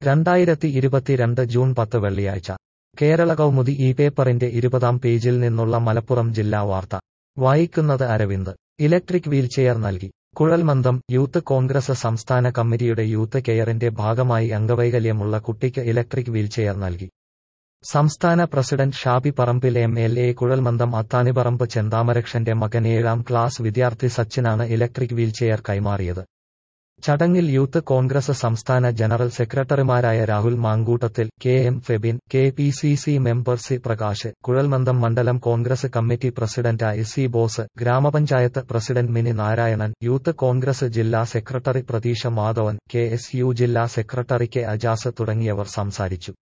രണ്ടായിരത്തി ഇരുപത്തിരണ്ട് ജൂൺ പത്ത് വെള്ളിയാഴ്ച കേരള കൗമുദി ഈ പേപ്പറിന്റെ ഇരുപതാം പേജിൽ നിന്നുള്ള മലപ്പുറം ജില്ലാ വാർത്ത വായിക്കുന്നത് അരവിന്ദ് ഇലക്ട്രിക് വീൽചെയർ നൽകി കുഴൽമന്ദം യൂത്ത് കോൺഗ്രസ് സംസ്ഥാന കമ്മിറ്റിയുടെ യൂത്ത് കെയറിന്റെ ഭാഗമായി അംഗവൈകല്യമുള്ള കുട്ടിക്ക് ഇലക്ട്രിക് വീൽചെയർ നൽകി സംസ്ഥാന president Shafi Parambil M L A കുഴൽമന്ദം അത്താണിപറമ്പ് ചെന്താമരക്ഷന്റെ മകൻ ഏഴാം ക്ലാസ് വിദ്യാർത്ഥി സച്ചിനാണ് ഇലക്ട്രിക് വീൽചെയർ കൈമാറിയത് ചടങ്ങിൽ യൂത്ത് കോൺഗ്രസ് സംസ്ഥാന ജനറൽ സെക്രട്ടറിമാരായ Rahul Mamkootathil K M Febin K P C C member C Prakash കുഴൽമന്ദം മണ്ഡലം Congress committee president C Bose ഗ്രാമപഞ്ചായത്ത് പ്രസിഡന്റ് മിനി നാരായണൻ യൂത്ത് കോൺഗ്രസ് ജില്ലാ secretary Pratheesha Madhavan K S U ജില്ലാ സെക്രട്ടറി കെ അജാസ് തുടങ്ങിയവർ സംസാരിച്ചു